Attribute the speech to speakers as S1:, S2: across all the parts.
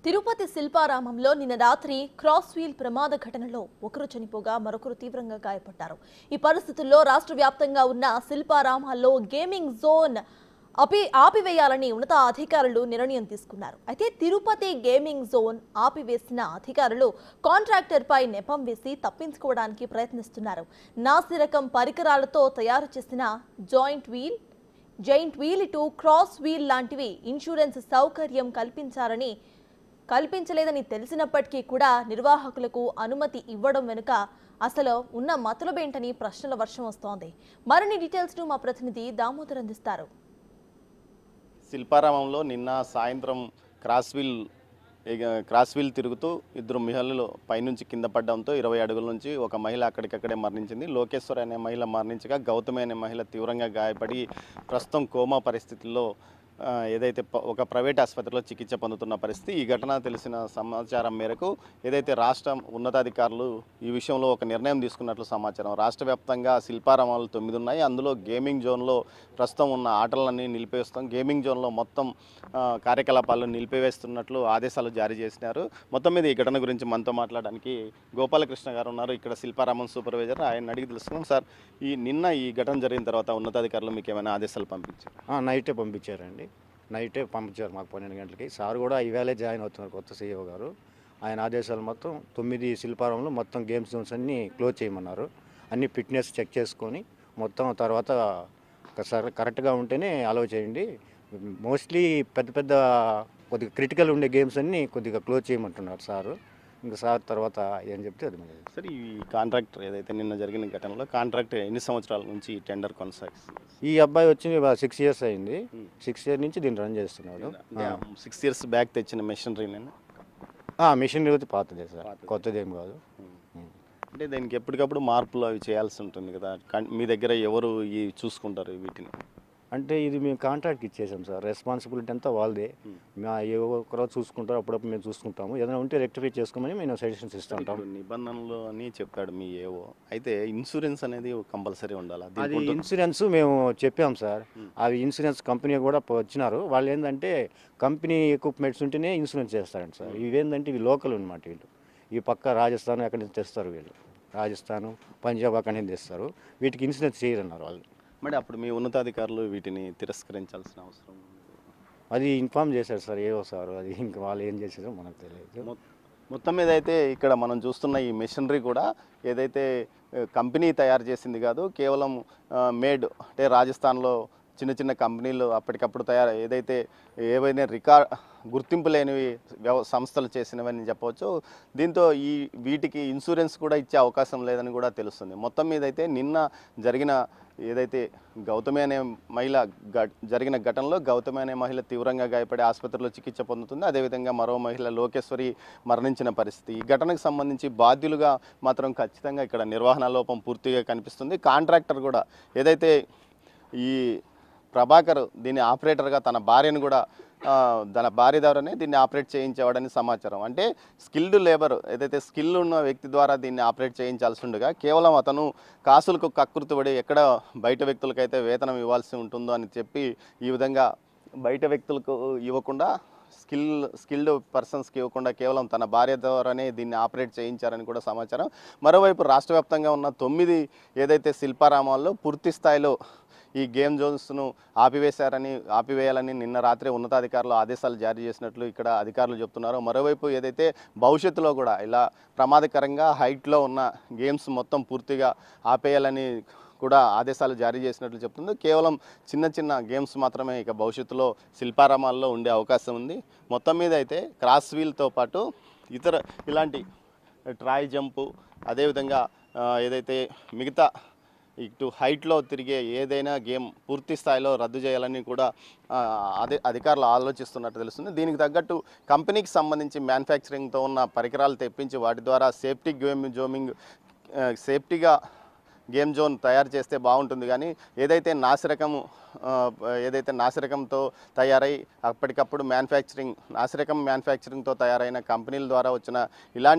S1: తిరుపతి శిల్పారామంలో నిన్న రాత్రి cross wheel ప్రమాద ఘటనలో ఒకరు చనిపోగా మరొకరు తీవ్రంగా గాయపడ్డారు ఈ పరిస్థితుల్లో రాష్ట్ర వ్యాప్తంగా ఉన్న శిల్పారామాల్లో గేమింగ్ జోన్ అపి ఆపివేయాలని ఉన్నత అధికారులు నిర్ణయం తీసుకున్నారు అయితే తిరుపతి గేమింగ్ జోన్ ఆపివేసిన అధికారులు కాంట్రాక్టర్పై నెపం వేసి తప్పించుకోవడానికి ప్రయత్నిస్తున్నారు నాసి రకం పరికరాలతో తయారు చేసిన జాయింట్ వీల్ జైంట్ వీల్ ఇటు క్రాస్ వీల్ లాంటివి ఇన్సూరెన్స్ సౌకర్యం కల్పించారని కల్పించలేదని తెలిసినప్పటికీ కూడా నిర్వాహకులకు అనుమతి ఇవ్వడం వెనుక అసలు ఉన్న మతలబేంటని ప్రశ్నల వర్షం వస్తోంది మరిన్ని డీటెయిల్స్ ను మా ప్రతినిధి దామోదర్ అందిస్తారు
S2: శిల్పారామంలో నిన్న సాయంత్రం క్రాస్ వీల్ ఇక క్రాస్ వీల్ తిరుగుతూ ఇద్దరు మహిళలు పైనుంచి కింద పడడంతో ఇరవై అడుగుల నుంచి ఒక మహిళ అక్కడికక్కడే మరణించింది లోకేశ్వర్ అనే మహిళ మరణించగా గౌతమి అనే మహిళ తీవ్రంగా గాయపడి ప్రస్తుతం కోమా పరిస్థితుల్లో ఆ, ఏదైతే ప- ఒక ప్రైవేట్ ఆసుపత్రిలో చికిత్స పొందుతున్న పరిస్థితి ఈ ఘటన తెలిసిన సమాచారం మేరకు ఏదైతే రాష్ట్ర ఉన్నతాధికారులు ఈ విషయంలో ఒక నిర్ణయం తీసుకున్నట్లు సమాచారం రాష్ట్ర వ్యాప్తంగా శిల్పారామాలు తొమ్మిది ఉన్నాయి అందులో గేమింగ్ జోన్లో ప్రస్తుతం ఉన్న ఆటలన్నీ నిలిపివేస్తాం గేమింగ్ జోన్లో మొత్తం ఆ, కార్యకలాపాలను నిలిపివేస్తున్నట్లు ఆదేశాలు జారీ చేసినారు మొత్తం మీద ఈ ఘటన గురించి మనతో మాట్లాడడానికి గోపాలకృష్ణ గారు ఉన్నారు ఇక్కడ శిల్పారామం సూపర్వైజర్ ఆయన అడిగి తెలుసుకున్నాం సార్ ఈ నిన్న ఈ ఘటన జరిగిన తర్వాత ఉన్నతాధికారులు మీకు ఏమైనా ఆదేశాలు పంపించారు
S3: ఆ, నైటే పంపించారండి నైటే పంపించారు మాకు పన్నెండు గంటలకి సార్ కూడా ఈవేళే జాయిన్ అవుతున్నారు కొత్త సీఈఓ గారు ఆయన ఆదేశాలు మొత్తం తొమ్మిది శిల్పారంలో మొత్తం గేమ్స్ జోన్స్ అన్నీ క్లోజ్ చేయమన్నారు అన్ని ఫిట్నెస్ చెక్ చేసుకొని మొత్తం తర్వాత సర- కరెక్ట్గా ఉంటేనే అలౌ చేయండి మోస్ట్లీ పెద్ద పెద్ద కొద్దిగా క్రిటికల్ ఉండే గేమ్స్ అన్నీ కొద్దిగా క్లోజ్ చేయమంటున్నారు సారు ఇంకా సార్ తర్వాత ఏం చెప్తే అది మరి.
S2: సార్ ఈ కాంట్రాక్టర్ ఏదైతే నిన్న జరిగిన ఘటనలో కాంట్రాక్ట్ ఎన్ని సంవత్సరాల నుంచి ఈ టెండర్ కొనసాగిస్తుంది
S3: ఈ అబ్బాయి వచ్చి సిక్స్ ఇయర్స్ అయింది సిక్స్ ఇయర్ నుంచి దీన్ని రన్ చేస్తున్నాడు ఆ.
S2: సిక్స్ ఇయర్స్ బ్యాక్ తెచ్చిన మెషినరీ నేను
S3: ఆ, మిషన్ అయితే పాతదే సార్ కొత్తదేం కాదు
S2: అంటే దానికి ఎప్పటికప్పుడు మార్పులు అవి చేయాల్సి ఉంటుంది కదా కన్- మీ దగ్గర ఎవరు ఈ చూసుకుంటారు వీటిని
S3: అంటే ఇది మేము కాంట్రాక్ట్ ఇచ్చేసాం సార్ రెస్పాన్సిబిలిటీ అంతా వాళ్ళదే మా ఏ ఒక్కరోజు చూసుకుంటారు అప్పుడప్పుడు మేము చూసుకుంటాము ఏదైనా ఉంటే రెక్టిఫై చేసుకోమని మేము సజెషన్స్ ఇస్తుంటాం
S2: ఇప్పుడు నిబంధనలు అని చెప్పాడు మీ ఏవో అయితే ఇన్సూరెన్స్ అనేది కంపల్సరీ ఉండాలి
S3: అది
S2: దీనికి ఉంటుంది.
S3: ఇన్సూరెన్స్ మేము చెప్పాం సార్ అవి ఇన్సూరెన్స్ కంపెనీ కూడా ప- వచ్చినారు వాళ్ళు ఏంటంటే కంపెనీ ఎక్విప్మెంట్స్ ఉంటేనే ఇన్సూరెన్స్ చేస్తారంట సార్ ఇవేంటంటే ఇవి లోకల్ అనమాట వీళ్ళు ఈ పక్క రాజస్థాన్ అక్కడి నుంచి తెస్తారు వీళ్ళు రాజస్థాన్ పంజాబ్ అక్కడి నుంచి తెస్తారు వీటికి ఇన్సూరెన్స్ చేయరన్నారు వాళ్ళు
S2: మరి అప్పుడు మీ ఉన్నతాధికారులు వీటిని తిరస్కరించాల్సిన అవసరం ఉంది.
S3: అది ఇన్ఫామ్ చేశారు సార్ ఏవో సార్ అది ఇంకా వాళ్ళు ఏం చేశారో మనకు తెలియదు
S2: మొ- మొత్తం మీద అయితే ఇక్కడ మనం చూస్తున్న ఈ మెషినరీ కూడా ఏదైతే ఆ, కంపెనీ తయారు చేసింది కాదు కేవలం ఆ, మేడ్ అంటే రాజస్థాన్లో చిన్న చిన్న కంపెనీలు అప్పటికప్పుడు తయారు ఏదైతే ఏవైనా రికార్డ్ గుర్తింపు లేనివి వ్యవ సంస్థలు చేసినవని చెప్పవచ్చు దీంతో ఈ వీటికి ఇన్సూరెన్స్ కూడా ఇచ్చే అవకాశం లేదని కూడా తెలుస్తుంది మొత్తం మీద అయితే నిన్న జరిగిన ఏదైతే గౌతమి అనే మహిళ గ- జరిగిన ఘటనలో గౌతమి అనే మహిళ తీవ్రంగా గాయపడి ఆసుపత్రిలో చికిత్స పొందుతుంది అదేవిధంగా మరో మహిళ లోకేశ్వరి మరణించిన పరిస్థితి ఈ ఘటనకు సంబంధించి బాధ్యులుగా మాత్రం ఖచ్చితంగా ఇక్కడ నిర్వహణ లోపం పూర్తిగా కనిపిస్తుంది కాంట్రాక్టర్ కూడా ఏదైతే ఈ ప్రభాకర్ దీని ఆపరేటర్గా తన భార్యను కూడా ఆ, తన భార్య ద్వారానే దీన్ని ఆపరేట్ చేయించేవాడని సమాచారం అంటే స్కిల్డ్ లేబర్ ఏదైతే స్కిల్ ఉన్న వ్యక్తి ద్వారా దీన్ని ఆపరేట్ చేయించాల్సి ఉండగా కేవలం అతను కాసులకు కక్కుర్తిపడి ఎక్కడ బయట వ్యక్తులకైతే వేతనం ఇవ్వాల్సి ఉంటుందో అని చెప్పి ఈ విధంగా బయట వ్యక్తులకు ఇవ్వకుండా స్కిల్ స్కిల్డ్ పర్సన్స్కి ఇవ్వకుండా కేవలం తన భార్య ద్వారానే దీన్ని ఆపరేట్ చేయించారని కూడా సమాచారం మరోవైపు రాష్ట్ర వ్యాప్తంగా ఉన్న తొమ్మిది ఏదైతే శిల్పారామాల్లో పూర్తి స్థాయిలో ఈ గేమ్ జోన్స్ను ఆపివేశారని ఆపివేయాలని నిన్న రాత్రి ఉన్నతాధికారులు ఆదేశాలు జారీ చేసినట్లు ఇక్కడ అధికారులు చెప్తున్నారు మరోవైపు ఏదైతే భవిష్యత్తులో కూడా ఇలా ప్రమాదకరంగా హైట్లో ఉన్న గేమ్స్ మొత్తం పూర్తిగా ఆపేయాలని కూడా ఆదేశాలు జారీ చేసినట్లు చెప్తుంది కేవలం చిన్న చిన్న గేమ్స్ మాత్రమే ఇక భవిష్యత్తులో శిల్పారామాల్లో ఉండే అవకాశం ఉంది మొత్తం మీద అయితే క్రాస్ వీల్తో పాటు ఇతర ఇలాంటి ట్రాయ్ జంపు అదేవిధంగా ఆ, ఏదైతే మిగతా ఇటు హైట్లో తిరిగే ఏదైనా గేమ్ పూర్తి స్థాయిలో రద్దు చేయాలని కూడా ఆ, అదే అధికారులు ఆలోచిస్తున్నట్టు తెలుస్తుంది దీనికి తగ్గట్టు కంపెనీకి సంబంధించి మ్యానుఫ్యాక్చరింగ్తో ఉన్న పరికరాలు తెప్పించి వాటి ద్వారా సేఫ్టీ గేమ్ జోమింగ్ ఆ, సేఫ్టీగా గేమ్ జోన్ తయారు చేస్తే బాగుంటుంది కానీ ఏదైతే నాసిరకము ఆ, ఏదైతే నాసిరకంతో తయారై అప్పటికప్పుడు మ్యానుఫ్యాక్చరింగ్ నాసిరకం మ్యానుఫ్యాక్చరింగ్తో తయారైన కంపెనీల ద్వారా వచ్చిన ఇలాంటి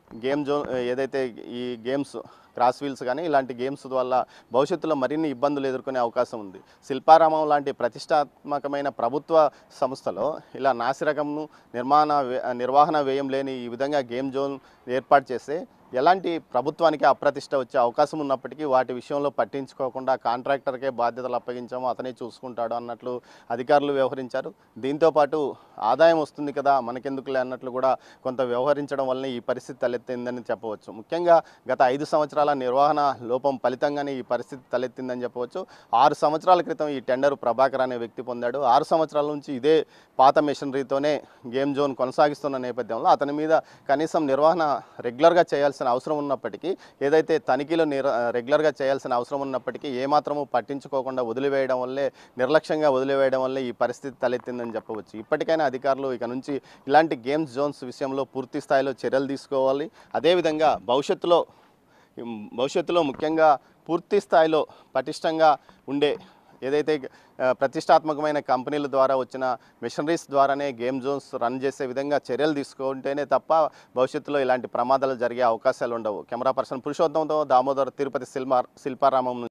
S2: గేమ్ జోన్ ఏదైతే ఈ గేమ్స్ క్రాస్ వీల్స్ కానీ ఇలాంటి గేమ్స్ వల్ల భవిష్యత్తులో మరిన్ని ఇబ్బందులు ఎదుర్కొనే అవకాశం ఉంది శిల్పారామం లాంటి ప్రతిష్టాత్మకమైన ప్రభుత్వ సంస్థలో ఇలా నాసిరకంను నిర్మాణ వ్య- నిర్వహణ వ్యయం లేని ఈ విధంగా గేమ్ జోన్ ఏర్పాటు చేస్తే ఎలాంటి ప్రభుత్వానికి అప్రతిష్ట వచ్చే అవకాశం ఉన్నప్పటికీ వాటి విషయంలో పట్టించుకోకుండా కాంట్రాక్టర్కే బాధ్యతలు అప్పగించాము అతనే చూసుకుంటాడు అన్నట్లు అధికారులు వ్యవహరించారు దీంతోపాటు ఆదాయం వస్తుంది కదా మనకెందుకులే అన్నట్లు కూడా కొంత వ్యవహరించడం వల్లనే ఈ పరిస్థితి తలెత్తిందని చెప్పవచ్చు ముఖ్యంగా గత ఐదు సంవత్సరాల నిర్వహణ లోపం ఫలితంగానే ఈ పరిస్థితి తలెత్తిందని చెప్పవచ్చు ఆరు సంవత్సరాల క్రితం ఈ టెండర్ ప్రభాకర్ అనే వ్యక్తి పొందాడు ఆరు సంవత్సరాల నుంచి ఇదే పాత మెషినరీతోనే గేమ్ జోన్ కొనసాగిస్తున్న నేపథ్యంలో అతని మీద కనీసం నిర్వహణ రెగ్యులర్గా చేయాల్సిన అవసరం ఉన్నప్పటికీ ఏదైతే తనిఖీలు నిర రెగ్యులర్గా చేయాల్సిన అవసరం ఉన్నప్పటికీ ఏమాత్రము పట్టించుకోకుండా వదిలివేయడం వల్లే నిర్లక్ష్యంగా వదిలివేయడం వల్లే ఈ పరిస్థితి తలెత్తిందని చెప్పవచ్చు ఇప్పటికైనా అధికారులు ఇక నుంచి ఇలాంటి గేమ్స్ జోన్స్ విషయంలో పూర్తి స్థాయిలో చర్యలు తీసుకోవాలి అదేవిధంగా భవిష్యత్తులో ఉమ్, భవిష్యత్తులో ముఖ్యంగా పూర్తి స్థాయిలో పటిష్టంగా ఉండే ఏదైతే ఆ, ప్రతిష్టాత్మకమైన కంపెనీల ద్వారా వచ్చిన మిషనరీస్ ద్వారానే గేమ్ జోన్స్ రన్ చేసే విధంగా చర్యలు తీసుకుంటేనే తప్ప భవిష్యత్తులో ఇలాంటి ప్రమాదాలు జరిగే అవకాశాలు ఉండవు కెమెరా పర్సన్ పురుషోత్తంతో దామోదర్ తిరుపతి శిల్పా శిల్పారామం నుంచి